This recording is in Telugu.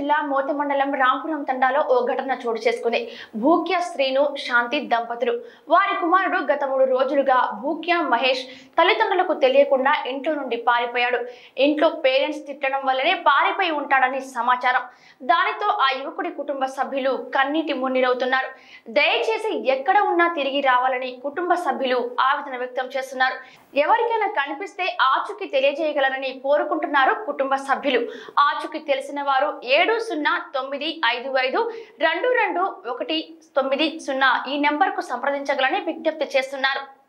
జిల్లా మోత మండలం రాంపురం తండాలో ఓ ఘటన చోటు చేసుకుంది భూక్య శ్రీను శాంతి దంపతులు వారి కుమారుడు గత మూడు రోజులుగా భూక్య మహేష్ తల్లిదండ్రులకు తెలియకుండా ఇంట్లో నుండి పారిపోయాడు ఇంట్లో పేరెంట్స్ తిట్టడం వల్లనే పారిపోయి ఉంటాడని సమాచారం దానితో ఆ యువకుడి కుటుంబ సభ్యులు కన్నీటి మున్నీరవుతున్నారు దయచేసి ఎక్కడ ఉన్నా తిరిగి రావాలని కుటుంబ సభ్యులు ఆవేదన వ్యక్తం చేస్తున్నారు ఎవరికైనా కనిపిస్తే ఆచూకీ తెలియజేయగలరని కోరుకుంటున్నారు కుటుంబ సభ్యులు ఆచూకీ తెలిసిన వారు ఏడు సున్నా తొమ్మిది ఐదు ఐదు రెండు రెండు ఒకటి తొమ్మిది సున్నా ఈ నెంబర్కు సంప్రదించగలని విజ్ఞప్తి చేస్తున్నారు